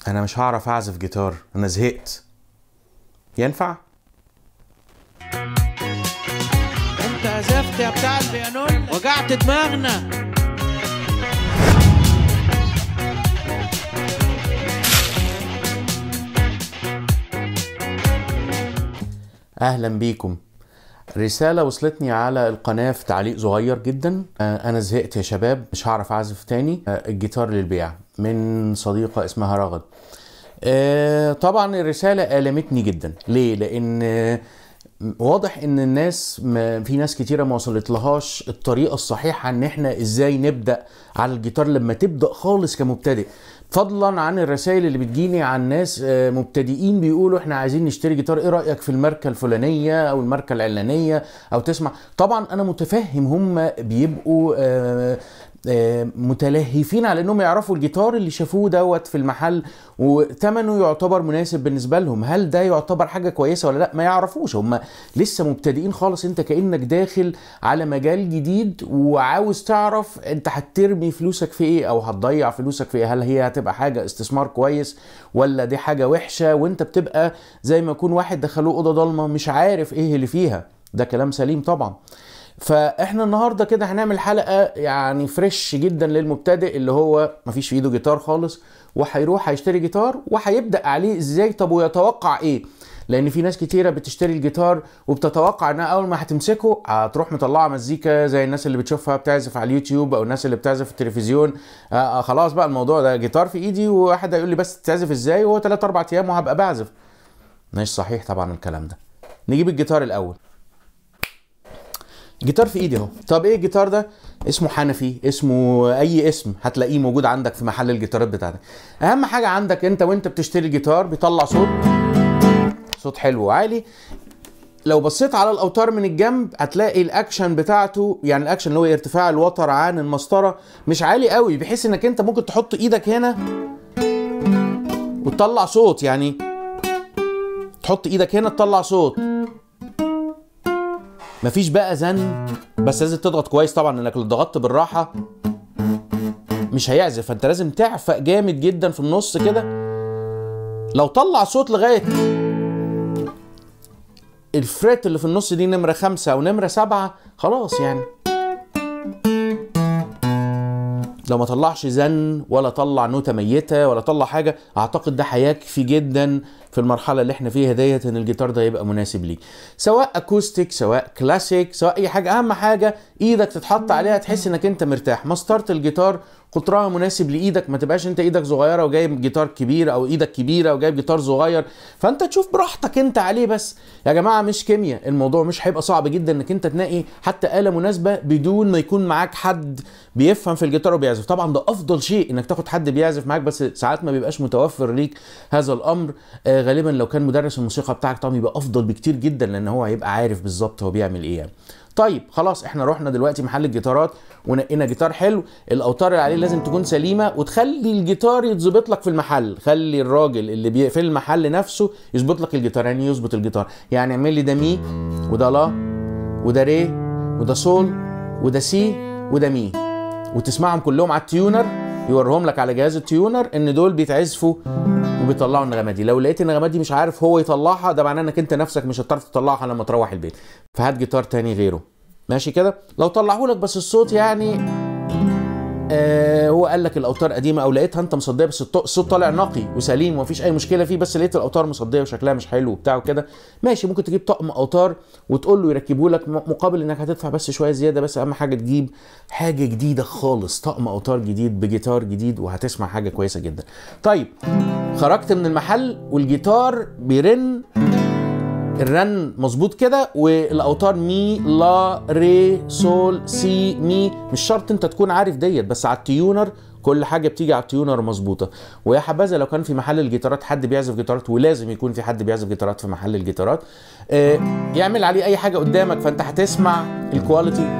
انا مش هعرف اعزف جيتار انا زهقت ينفع انت عزفت يا بتاع البيانون وجعت دماغنا اهلا بيكم رسالة وصلتني على القناة في تعليق صغير جدا آه، انا زهقت يا شباب مش هعرف اعزف تاني آه، الجيتار للبيع من صديقة اسمها رغد آه، طبعا الرسالة ألمتني جدا ليه لان آه، واضح ان الناس ما في ناس كتيرة ما وصلت لهاش الطريقة الصحيحة ان احنا ازاي نبدأ على الجيتار لما تبدأ خالص كمبتدئ فضلا عن الرسائل اللي بتجيني عن ناس آه، مبتدئين بيقولوا احنا عايزين نشتري جيتار ايه رأيك في الماركة الفلانية او الماركة العلانية او تسمع طبعا انا متفهم هم بيبقوا آه، آه، متلهفين على انهم يعرفوا الجيتار اللي شافوه دوت في المحل وثمنه يعتبر مناسب بالنسبه لهم هل ده يعتبر حاجه كويسه ولا لا ما يعرفوش هم لسه مبتدئين خالص انت كانك داخل على مجال جديد وعاوز تعرف انت هترمي فلوسك في ايه او هتضيع فلوسك في ايه هل هي هتبقى حاجه استثمار كويس ولا دي حاجه وحشه وانت بتبقى زي ما يكون واحد دخلوه اوضه ضلمه مش عارف ايه اللي فيها ده كلام سليم طبعا فاحنا النهارده كده هنعمل حلقه يعني فريش جدا للمبتدئ اللي هو مفيش في ايده جيتار خالص وهيروح هيشتري جيتار وهيبدا عليه ازاي طب ويتوقع ايه لان في ناس كتيره بتشتري الجيتار وبتتوقع انها اول ما هتمسكه هتروح مطلعه مزيكا زي الناس اللي بتشوفها بتعزف على اليوتيوب او الناس اللي بتعزف في التلفزيون آه آه خلاص بقى الموضوع ده جيتار في ايدي وواحد هيقول لي بس تعزف ازاي وهو 3 4 ايام وهبقى بعزف مش صحيح طبعا الكلام ده نجيب الجيتار الاول جيتار في ايدي اهو طب ايه الجيتار ده اسمه حنفي اسمه اي اسم هتلاقيه موجود عندك في محل الجيتارات بتاعتك اهم حاجه عندك انت وانت بتشتري الجيتار بيطلع صوت صوت حلو وعالي لو بصيت على الاوتار من الجنب هتلاقي الاكشن بتاعته يعني الاكشن اللي هو ارتفاع الوتر عن المسطره مش عالي قوي بحيث انك انت ممكن تحط ايدك هنا وتطلع صوت يعني تحط ايدك هنا تطلع صوت مفيش بقى زن بس لازم تضغط كويس طبعا انك لو ضغطت بالراحه مش هيعزف فانت لازم تعفق جامد جدا في النص كده لو طلع صوت لغايه الفريت اللي في النص دي نمره خمسة او نمره سبعة خلاص يعني لو ما طلعش زن ولا طلع نوتة ميتة ولا طلع حاجة اعتقد ده هيكفي جدا في المرحلة اللي احنا فيها ديت ان الجيتار ده يبقى مناسب ليك سواء اكوستيك سواء كلاسيك سواء اي حاجة اهم حاجة ايدك تتحط عليها تحس انك انت مرتاح مسطرة الجيتار قطرها مناسب لايدك ما تبقاش انت ايدك صغيره وجايب جيتار كبير او ايدك كبيره وجايب جيتار صغير فانت تشوف براحتك انت عليه بس يا جماعه مش كيمياء الموضوع مش هيبقى صعب جدا انك انت تنقي حتى اله مناسبه بدون ما يكون معاك حد بيفهم في الجيتار وبيعزف طبعا ده افضل شيء انك تاخد حد بيعزف معاك بس ساعات ما بيبقاش متوفر ليك هذا الامر آه غالبا لو كان مدرس الموسيقى بتاعك طبعا يبقى افضل بكتير جدا لان هو هيبقى عارف بالظبط هو بيعمل ايه يعني. طيب خلاص احنا رحنا دلوقتي محل الجيتارات ونقينا جيتار حلو الاوتار اللي عليه لازم تكون سليمه وتخلي الجيتار يتظبط لك في المحل خلي الراجل اللي بي في المحل نفسه يظبط لك الجيتار يعني يظبط الجيتار يعني اعمل لي ده مي وده لا وده ري وده سول وده سي وده مي وتسمعهم كلهم على التيونر يوريهم لك على جهاز التيونر ان دول بيتعزفوا وبيطلعوا النغمات دي لو لقيت النغمات دي مش عارف هو يطلعها ده معناه انك انت نفسك مش هتعرف تطلعها لما تروح البيت فهات جيتار تاني غيره ماشي كده لو طلعه لك بس الصوت يعني آه هو قال لك الاوتار قديمه او لقيتها انت مصديه بس الط- الصوت طالع نقي وسليم ومفيش اي مشكله فيه بس لقيت الاوتار مصديه وشكلها مش حلو وبتاع وكده ماشي ممكن تجيب طقم اوتار وتقول له يركبه لك م- مقابل انك هتدفع بس شويه زياده بس اهم حاجه تجيب حاجه جديده خالص طقم اوتار جديد بجيتار جديد وهتسمع حاجه كويسه جدا طيب خرجت من المحل والجيتار بيرن الرن مظبوط كده والاوتار مي لا ري سول سي مي مش شرط انت تكون عارف ديت بس على التيونر كل حاجه بتيجي على التيونر مظبوطه ويا حبذا لو كان في محل الجيتارات حد بيعزف جيتارات ولازم يكون في حد بيعزف جيتارات في محل الجيتارات آه، يعمل عليه اي حاجه قدامك فانت هتسمع الكواليتي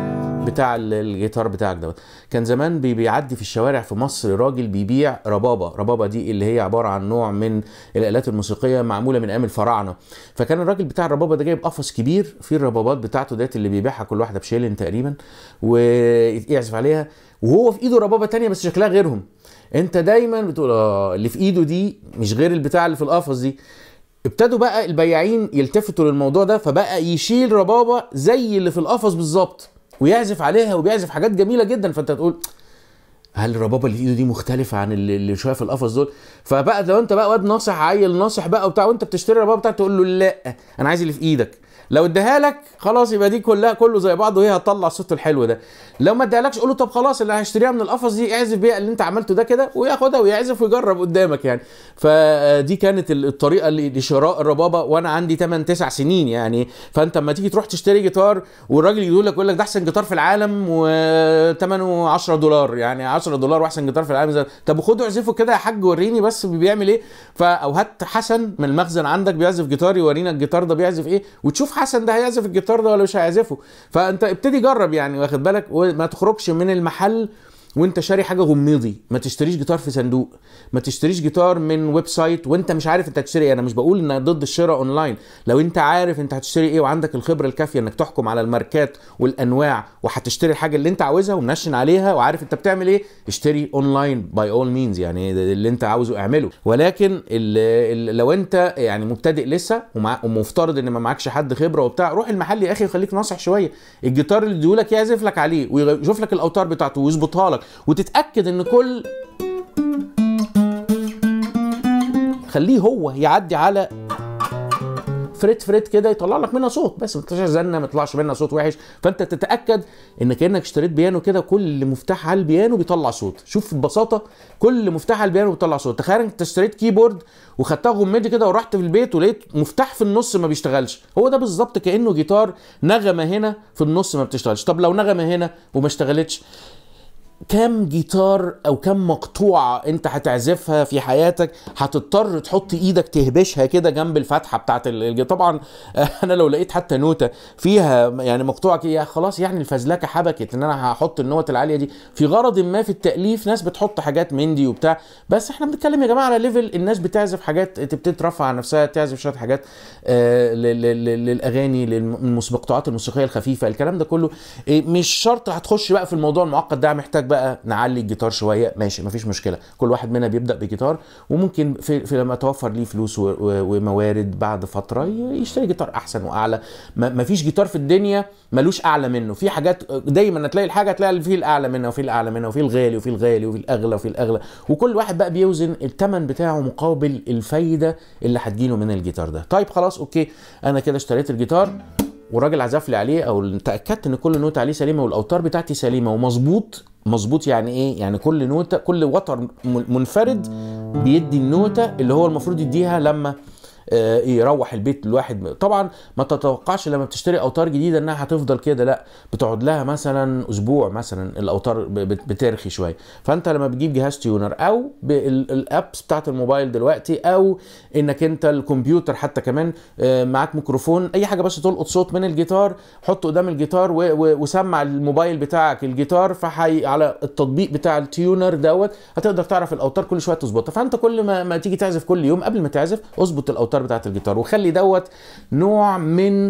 بتاع ال- الجيتار بتاعك دوت كان زمان بي- بيعدي في الشوارع في مصر راجل بيبيع ربابه ربابه دي اللي هي عباره عن نوع من الالات الموسيقيه معموله من ايام الفراعنه فكان الراجل بتاع الربابه ده جايب قفص كبير فيه الربابات بتاعته ديت اللي بيبيعها كل واحده بشيلن تقريبا ويعزف عليها وهو في ايده ربابه تانية بس شكلها غيرهم انت دايما بتقول اه اللي في ايده دي مش غير البتاع اللي في القفص دي ابتدوا بقى البياعين يلتفتوا للموضوع ده فبقى يشيل ربابه زي اللي في القفص بالظبط ويعزف عليها وبيعزف حاجات جميله جدا فانت تقول هل الربابه اللي في ايده دي مختلفه عن اللي اللي شويه في القفص دول فبقى لو انت بقى واد ناصح عيل ناصح بقى وبتاع وانت بتشتري الربابه بتاعته تقول له لا انا عايز اللي في ايدك لو اداها لك خلاص يبقى دي كلها كله زي بعض وهي هتطلع الصوت الحلو ده لو ما اداهالكش قول له طب خلاص اللي هشتريها من القفص دي اعزف بيها اللي انت عملته ده كده وياخدها ويعزف ويجرب قدامك يعني فدي كانت الطريقه اللي لشراء الربابه وانا عندي 8 9 سنين يعني فانت لما تيجي تروح تشتري جيتار والراجل يقول لك يقول لك ده احسن جيتار في العالم وثمنه 10 دولار يعني 10 دولار واحسن جيتار في العالم زي طب خده اعزفه كده يا حاج وريني بس بيعمل ايه ف او هات حسن من المخزن عندك بيعزف جيتار يورينا الجيتار ده بيعزف ايه وتشوف حسن ده هيعزف الجيتار ده ولا مش هيعزفه فانت ابتدي جرب يعني واخد بالك وما تخرجش من المحل وانت شاري حاجه غميضي ما تشتريش جيتار في صندوق ما تشتريش جيتار من ويب سايت وانت مش عارف انت هتشتري ايه انا مش بقول ان ضد الشراء اونلاين لو انت عارف انت هتشتري ايه وعندك الخبره الكافيه انك تحكم على الماركات والانواع وهتشتري الحاجه اللي انت عاوزها ومنشن عليها وعارف انت بتعمل ايه اشتري اونلاين باي اول مينز يعني ده اللي انت عاوزه اعمله ولكن ال ال لو انت يعني مبتدئ لسه ومع ومفترض ان ما معكش حد خبره وبتاع روح المحل يا اخي وخليك ناصح شويه الجيتار اللي اديهولك يعزف لك عليه ويشوف لك الاوتار بتاعته ويظبطها لك وتتاكد ان كل خليه هو يعدي على فريت فريت كده يطلع لك منها صوت بس ما تطلعش زنه ما يطلعش منها صوت وحش فانت تتاكد ان كانك اشتريت بيانو كده كل مفتاح على البيانو بيطلع صوت شوف ببساطه كل مفتاح على البيانو بيطلع صوت تخيل انت اشتريت كيبورد وخدتها غمدي كده ورحت في البيت ولقيت مفتاح في النص ما بيشتغلش هو ده بالظبط كانه جيتار نغمه هنا في النص ما بتشتغلش طب لو نغمه هنا وما اشتغلتش كم جيتار او كم مقطوعه انت هتعزفها في حياتك هتضطر تحط ايدك تهبشها كده جنب الفتحه بتاعت الجيتار طبعا انا لو لقيت حتى نوته فيها يعني مقطوعه كده خلاص يعني الفزلكه حبكت ان انا هحط النوت العاليه دي في غرض ما في التاليف ناس بتحط حاجات من دي وبتاع بس احنا بنتكلم يا جماعه على ليفل الناس بتعزف حاجات تبتدي ترفع عن نفسها تعزف شويه حاجات آه لل- لل- للاغاني للمقطوعات الموسيقيه الخفيفه الكلام ده كله إيه، مش شرط هتخش بقى في الموضوع المعقد ده محتاج بقى نعلي الجيتار شويه ماشي مفيش مشكله كل واحد منا بيبدا بجيتار وممكن في, في لما توفر ليه فلوس و- و- وموارد بعد فتره ي- يشتري جيتار احسن واعلى ما- مفيش جيتار في الدنيا ملوش اعلى منه في حاجات دايما هتلاقي الحاجه هتلاقي اللي فيه الاعلى منها وفي الاعلى منها وفي الغالي وفي الغالي وفي الاغلى وفي الاغلى وكل واحد بقى بيوزن الثمن بتاعه مقابل الفايده اللي هتجيله من الجيتار ده طيب خلاص اوكي انا كده اشتريت الجيتار والراجل عزف لي عليه او تاكدت ان كل نوته عليه سليمه والاوتار بتاعتي سليمه ومظبوط مظبوط يعني ايه يعني كل نوته كل وتر م- منفرد بيدي النوته اللي هو المفروض يديها لما آه، يروح البيت الواحد طبعا ما تتوقعش لما بتشتري اوتار جديده انها هتفضل كده لا بتقعد لها مثلا اسبوع مثلا الاوتار ب- بت- بترخي شويه فانت لما بتجيب جهاز تيونر او بالابس بتاعت الموبايل دلوقتي او انك انت الكمبيوتر حتى كمان آه، معاك ميكروفون اي حاجه بس تلقط صوت من الجيتار حطه قدام الجيتار و- و- وسمع الموبايل بتاعك الجيتار فحي على التطبيق بتاع التيونر دوت هتقدر تعرف الاوتار كل شويه تظبطها فانت كل ما, ما تيجي تعزف كل يوم قبل ما تعزف اظبط الاوتار بتاعت الجيتار وخلي دوت نوع من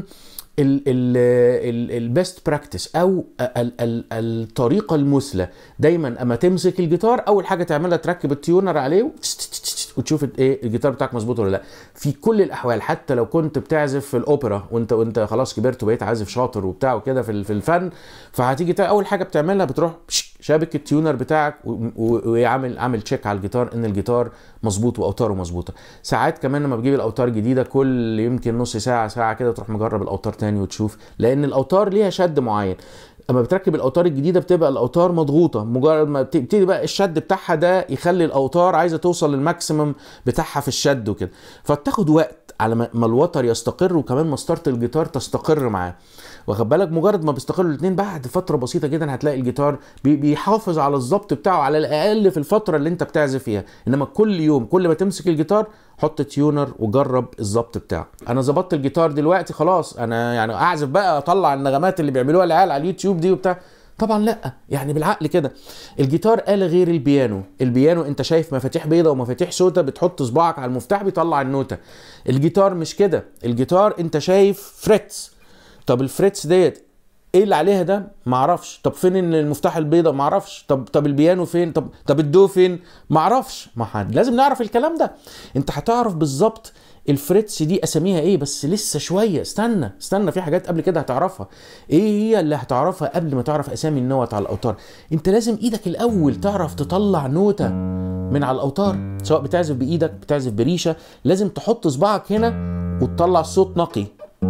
البيست براكتس او ال ال الطريقه المثلى دايما اما تمسك الجيتار اول حاجه تعملها تركب التيونر عليه وتشوف ايه الجيتار بتاعك مظبوط ولا لا في كل الاحوال حتى لو كنت بتعزف في الاوبرا وانت وانت خلاص كبرت وبقيت عازف شاطر وبتاع وكده في ال- في الفن فهتيجي تا- اول حاجه بتعملها بتروح شابك التيونر بتاعك و- و- ويعمل عامل تشيك على الجيتار ان الجيتار مظبوط واوتاره مظبوطه ساعات كمان لما بتجيب الاوتار جديده كل يمكن نص ساعه ساعه كده تروح مجرب الاوتار تاني وتشوف لان الاوتار ليها شد معين اما بتركب الاوتار الجديده بتبقى الاوتار مضغوطه مجرد ما بتبتدي بقى الشد بتاعها ده يخلي الاوتار عايزه توصل للماكسيمم بتاعها في الشد وكده فبتاخد وقت على ما ما الوتر يستقر وكمان مسطره الجيتار تستقر معاه واخد بالك مجرد ما بيستقروا الاثنين بعد فتره بسيطه جدا هتلاقي الجيتار بي- بيحافظ على الظبط بتاعه على الاقل في الفتره اللي انت بتعزف فيها انما كل يوم كل ما تمسك الجيتار حط تيونر وجرب الظبط بتاعه انا ظبطت الجيتار دلوقتي خلاص انا يعني اعزف بقى اطلع النغمات اللي بيعملوها العيال على اليوتيوب دي وبتاع طبعا لا يعني بالعقل كده الجيتار آلة غير البيانو البيانو انت شايف مفاتيح بيضة ومفاتيح سودة بتحط صباعك على المفتاح بيطلع النوتة الجيتار مش كده الجيتار انت شايف فريتس طب الفريتس ديت ايه اللي عليها ده معرفش طب فين إن المفتاح البيضة معرفش طب طب البيانو فين طب طب الدو فين معرفش ما حد لازم نعرف الكلام ده انت هتعرف بالظبط الفريتس دي اساميها ايه بس لسه شويه استنى استنى في حاجات قبل كده هتعرفها ايه هي اللي هتعرفها قبل ما تعرف اسامي النوت على الاوتار انت لازم ايدك الاول تعرف تطلع نوته من على الاوتار سواء بتعزف بايدك بتعزف بريشه لازم تحط صباعك هنا وتطلع صوت نقي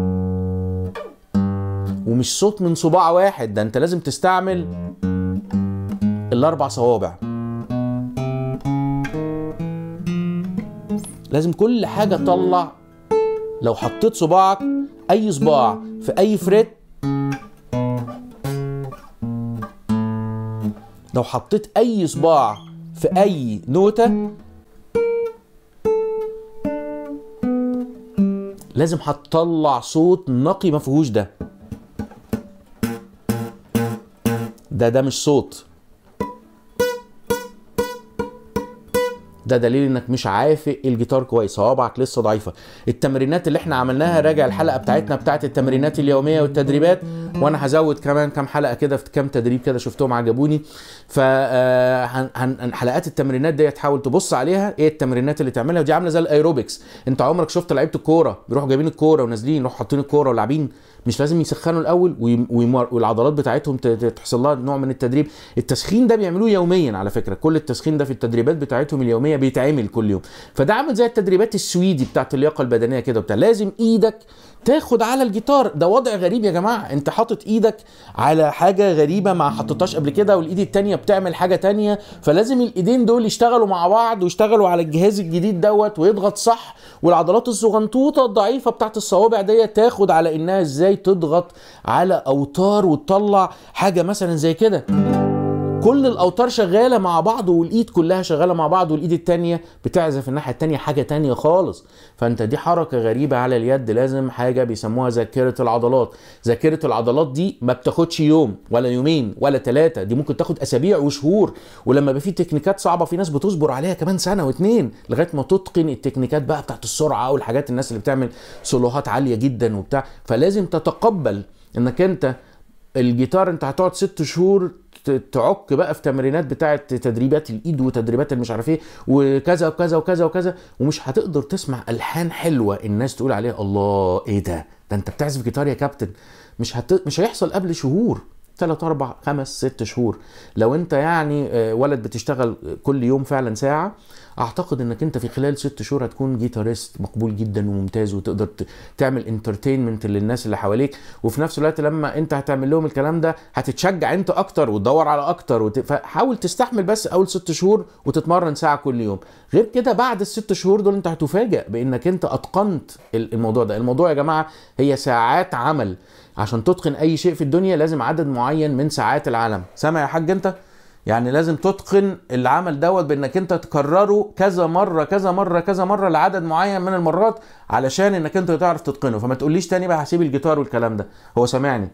ومش صوت من صباع واحد ده انت لازم تستعمل الاربع صوابع لازم كل حاجة تطلع لو حطيت صباعك أي صباع في أي فريت لو حطيت أي صباع في أي نوتة لازم هتطلع صوت نقي ما فيهوش ده ده ده مش صوت ده دليل انك مش عافق الجيتار كويس صوابعك لسه ضعيفه التمرينات اللي احنا عملناها راجع الحلقه بتاعتنا بتاعت التمرينات اليوميه والتدريبات وانا هزود كمان كام حلقه كده في كام تدريب كده شفتهم عجبوني ف آه، هن- هن- حلقات التمرينات دي تحاول تبص عليها ايه التمرينات اللي تعملها ودي عامله زي الايروبكس انت عمرك شفت لعيبه الكوره بيروحوا جايبين الكوره ونازلين يروحوا حاطين الكوره ولاعبين مش لازم يسخنوا الاول ويم- ويمر- والعضلات بتاعتهم ت- ت- تحصل لها نوع من التدريب التسخين ده بيعملوه يوميا على فكره كل التسخين ده في التدريبات بتاعتهم اليوميه بيتعمل كل يوم فده عامل زي التدريبات السويدي بتاعت اللياقه البدنيه كده وبتاع لازم ايدك تاخد على الجيتار ده وضع غريب يا جماعه انت حاطط ايدك على حاجه غريبه ما حطيتهاش قبل كده والايد التانية بتعمل حاجه تانية فلازم الايدين دول يشتغلوا مع بعض ويشتغلوا على الجهاز الجديد دوت ويضغط صح والعضلات الصغنطوطه الضعيفه بتاعت الصوابع ديت تاخد على انها ازاي تضغط على اوتار وتطلع حاجه مثلا زي كده كل الاوتار شغاله مع بعض والايد كلها شغاله مع بعض والايد التانية بتعزف الناحيه التانية حاجه تانية خالص فانت دي حركه غريبه على اليد لازم حاجه بيسموها ذاكره العضلات ذاكره العضلات دي ما بتاخدش يوم ولا يومين ولا ثلاثه دي ممكن تاخد اسابيع وشهور ولما يبقى في تكنيكات صعبه في ناس بتصبر عليها كمان سنه واتنين لغايه ما تتقن التكنيكات بقى بتاعت السرعه والحاجات الناس اللي بتعمل سولوهات عاليه جدا وبتاع فلازم تتقبل انك انت الجيتار انت هتقعد ست شهور ت- تعك بقى في تمرينات بتاعه تدريبات الايد وتدريبات المش عارف ايه وكذا وكذا وكذا وكذا ومش هتقدر تسمع الحان حلوه الناس تقول عليها الله ايه ده ده انت بتعزف جيتار يا كابتن مش هت... مش هيحصل قبل شهور ثلاث اربع خمس ست شهور لو انت يعني آه، ولد بتشتغل كل يوم فعلا ساعه اعتقد انك انت في خلال ست شهور هتكون جيتاريست مقبول جدا وممتاز وتقدر ت- تعمل انترتينمنت للناس اللي حواليك وفي نفس الوقت لما انت هتعمل لهم الكلام ده هتتشجع انت اكتر وتدور على اكتر وت... فحاول تستحمل بس اول ست شهور وتتمرن ساعه كل يوم غير كده بعد الست شهور دول انت هتفاجئ بانك انت اتقنت ال- الموضوع ده الموضوع يا جماعه هي ساعات عمل عشان تتقن اي شيء في الدنيا لازم عدد معين من ساعات العمل سامع يا حاج انت يعني لازم تتقن العمل دوت بانك انت تكرره كذا مره كذا مره كذا مره لعدد معين من المرات علشان انك انت تعرف تتقنه فما تقوليش تاني بقى هسيب الجيتار والكلام ده هو سامعني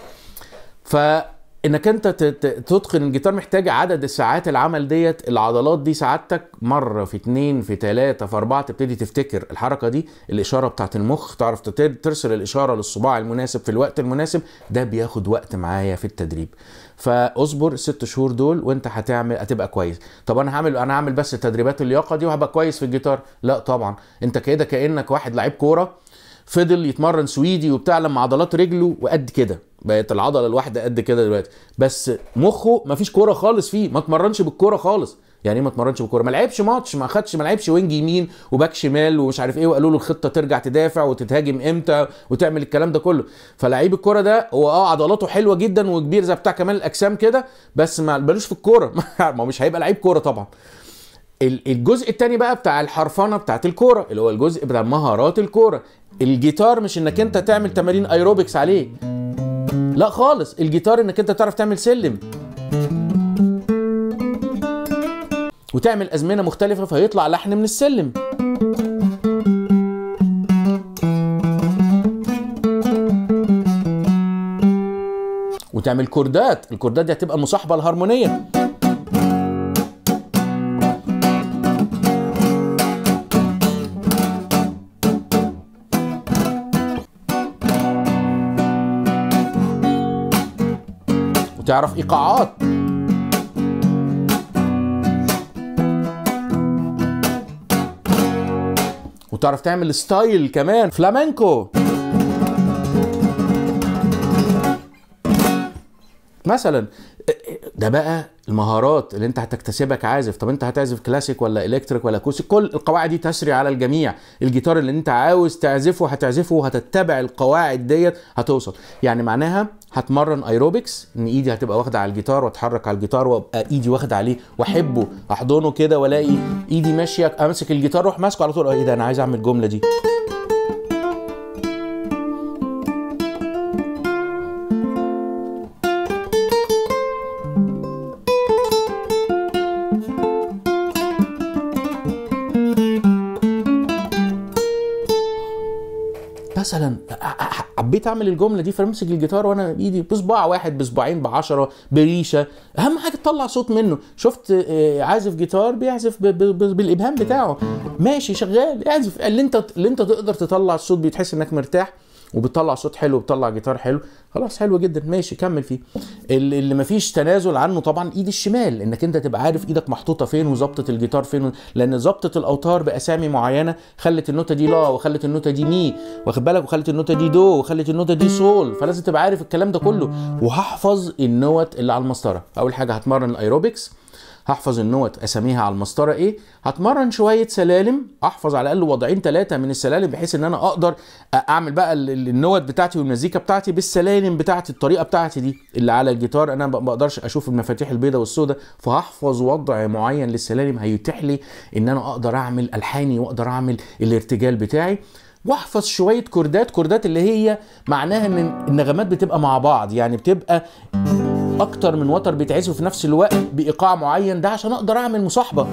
فانك انت ت- ت- تتقن الجيتار محتاج عدد الساعات العمل ديت العضلات دي سعادتك مره في اتنين في تلاته في اربعه تبتدي تفتكر الحركه دي الاشاره بتاعت المخ تعرف تت- ترسل الاشاره للصباع المناسب في الوقت المناسب ده بياخد وقت معايا في التدريب فاصبر الست شهور دول وانت هتعمل هتبقى كويس طب انا هعمل انا هعمل بس تدريبات اللياقه دي وهبقى كويس في الجيتار لا طبعا انت كده كانك واحد لعيب كوره فضل يتمرن سويدي وبتاع لما عضلات رجله وقد كده بقت العضله الواحده قد كده دلوقتي بس مخه مفيش كوره خالص فيه ما اتمرنش بالكوره خالص يعني ايه ما اتمرنش بالكوره ما لعبش ماتش ما خدش ما لعبش وينج يمين وباك شمال ومش عارف ايه وقالوا له الخطه ترجع تدافع وتتهاجم امتى وتعمل الكلام ده كله فلعيب الكوره ده هو اه عضلاته حلوه جدا وكبير زي بتاع كمال الاجسام كده بس ما ملوش في الكوره ما هو مش هيبقى لعيب كوره طبعا ال- الجزء التاني بقى بتاع الحرفنه بتاعت الكوره اللي هو الجزء بتاع مهارات الكوره الجيتار مش انك انت تعمل تمارين ايروبكس عليه لا خالص الجيتار انك انت تعرف تعمل سلم وتعمل ازمنه مختلفه فيطلع لحن من السلم وتعمل كوردات الكوردات دي هتبقى مصاحبه الهارمونيه وتعرف ايقاعات وتعرف تعمل ستايل كمان فلامنكو مثلا ده بقى المهارات اللي انت هتكتسبها كعازف طب انت هتعزف كلاسيك ولا الكتريك ولا اكوستيك كل القواعد دي تسري على الجميع الجيتار اللي انت عاوز تعزفه هتعزفه وهتتبع القواعد ديت هتوصل يعني معناها هتمرن ايروبكس ان ايدي هتبقى واخده على الجيتار واتحرك على الجيتار وابقى ايدي واخده عليه واحبه احضنه كده والاقي ايدي ماشيه امسك الجيتار اروح ماسكه على طول اه ايه ده انا عايز اعمل الجمله دي مثلا حبيت اعمل الجمله دي فامسك الجيتار وانا بايدي بصباع واحد بصباعين بعشرة بريشه اهم حاجه تطلع صوت منه شفت آه، عازف جيتار بيعزف ب- ب- ب- بالابهام بتاعه ماشي شغال اعزف اللي انت اللي انت تقدر تطلع الصوت بتحس انك مرتاح وبتطلع صوت حلو وبتطلع جيتار حلو خلاص حلو جدا ماشي كمل فيه اللي اللي مفيش تنازل عنه طبعا ايد الشمال انك انت تبقى عارف ايدك محطوطه فين وظبطه الجيتار فين لان ظبطه الاوتار باسامي معينه خلت النوته دي لا وخلت النوته دي مي واخد بالك وخلت النوته دي دو وخلت النوته دي سول فلازم تبقى عارف الكلام ده كله وهحفظ النوت اللي على المسطره اول حاجه هتمرن الايروبكس هحفظ النوت اساميها على المسطره ايه هتمرن شويه سلالم احفظ على الاقل وضعين ثلاثه من السلالم بحيث ان انا اقدر اعمل بقى ال- ال- النوت بتاعتي والمزيكا بتاعتي بالسلالم بتاعتي الطريقه بتاعتي دي اللي على الجيتار انا ما بقدرش اشوف المفاتيح البيضاء والسوداء فهحفظ وضع معين للسلالم هيتيح لي ان انا اقدر اعمل الحاني واقدر اعمل الارتجال بتاعي واحفظ شويه كوردات كوردات اللي هي معناها ان النغمات بتبقى مع بعض يعني بتبقى اكتر من وتر بيتعزف في نفس الوقت بايقاع معين ده عشان اقدر اعمل مصاحبه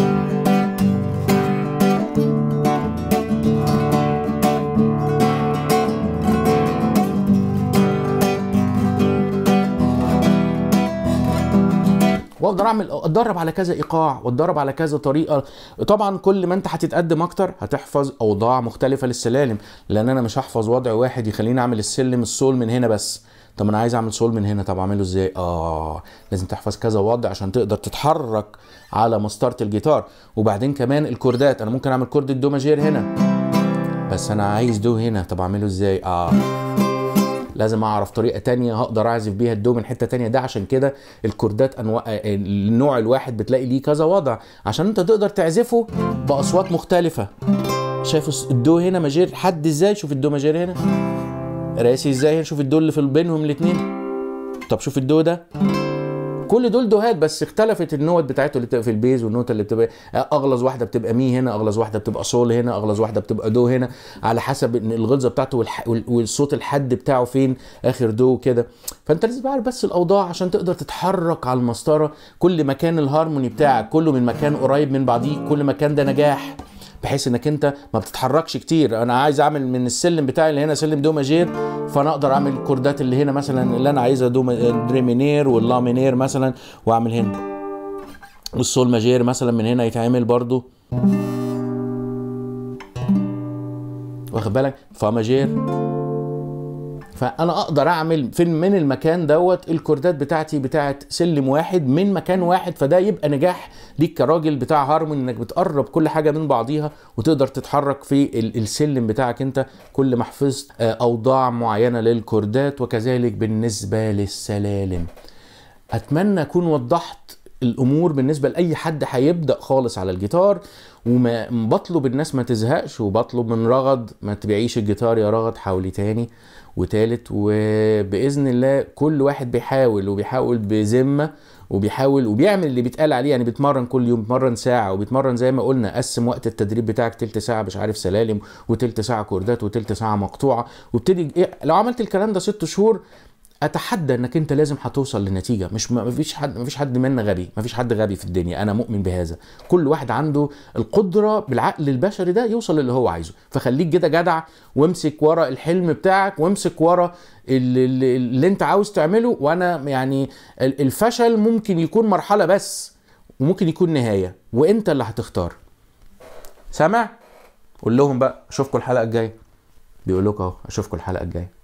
واقدر اعمل اتدرب على كذا ايقاع واتدرب على كذا طريقه طبعا كل ما انت هتتقدم اكتر هتحفظ اوضاع مختلفه للسلالم لان انا مش هحفظ وضع واحد يخليني اعمل السلم السول من هنا بس طب انا عايز اعمل سول من هنا طب اعمله ازاي اه لازم تحفظ كذا وضع عشان تقدر تتحرك على مسطره الجيتار وبعدين كمان الكوردات انا ممكن اعمل كورد الدو ماجير هنا بس انا عايز دو هنا طب اعمله ازاي اه لازم اعرف طريقه تانية هقدر اعزف بيها الدو من حته تانية ده عشان كده الكوردات انواع النوع الواحد بتلاقي ليه كذا وضع عشان انت تقدر تعزفه باصوات مختلفه شايف الدو هنا ماجير حد ازاي شوف الدو ماجير هنا راسي ازاي هنا شوف الدو اللي في بينهم الاتنين طب شوف الدو ده كل دول دوهات بس اختلفت النوت بتاعته اللي بتبقى في البيز والنوت اللي بتبقى اغلظ واحده بتبقى مي هنا اغلظ واحده بتبقى سول هنا اغلظ واحده بتبقى دو هنا على حسب ان الغلظه بتاعته والح... وال- والصوت الحد بتاعه فين اخر دو كده فانت لازم تعرف بس الاوضاع عشان تقدر تتحرك على المسطره كل ما كان الهارموني بتاعك كله من مكان قريب من بعضيه كل ما كان ده نجاح بحيث انك انت ما بتتحركش كتير انا عايز اعمل من السلم بتاعي اللي هنا سلم دو ماجير فانا اقدر اعمل الكوردات اللي هنا مثلا اللي انا عايزها دو ما- دري مينير واللا مينير مثلا واعمل هنا والسول ماجير مثلا من هنا يتعمل برضو واخد بالك فا ماجير فانا اقدر اعمل في من المكان دوت الكوردات بتاعتي بتاعت سلم واحد من مكان واحد فده يبقى نجاح ليك كراجل بتاع هارمون انك بتقرب كل حاجه من بعضيها وتقدر تتحرك في ال- السلم بتاعك انت كل ما حفظت آه، اوضاع معينه للكوردات وكذلك بالنسبه للسلالم اتمنى اكون وضحت الامور بالنسبه لاي حد هيبدا خالص على الجيتار وما بطلب الناس ما تزهقش وبطلب من رغد ما تبيعيش الجيتار يا رغد حاولي تاني وتالت وباذن الله كل واحد بيحاول وبيحاول بذمه وبيحاول وبيعمل اللي بيتقال عليه يعني بيتمرن كل يوم بيتمرن ساعه وبيتمرن زي ما قلنا قسم وقت التدريب بتاعك تلت ساعه مش عارف سلالم وتلت ساعه كوردات وتلت ساعه مقطوعه وابتدي إيه لو عملت الكلام ده ست شهور اتحدى انك انت لازم هتوصل لنتيجه مش ما فيش حد ما فيش حد منا غبي ما فيش حد غبي في الدنيا انا مؤمن بهذا كل واحد عنده القدره بالعقل البشري ده يوصل للي هو عايزه فخليك كده جدع وامسك ورا الحلم بتاعك وامسك ورا اللي, اللي, اللي انت عاوز تعمله وانا يعني ال- الفشل ممكن يكون مرحله بس وممكن يكون نهايه وانت اللي هتختار سامع قول لهم بقى اشوفكم الحلقه الجايه بيقول لكم اهو اشوفكم الحلقه الجايه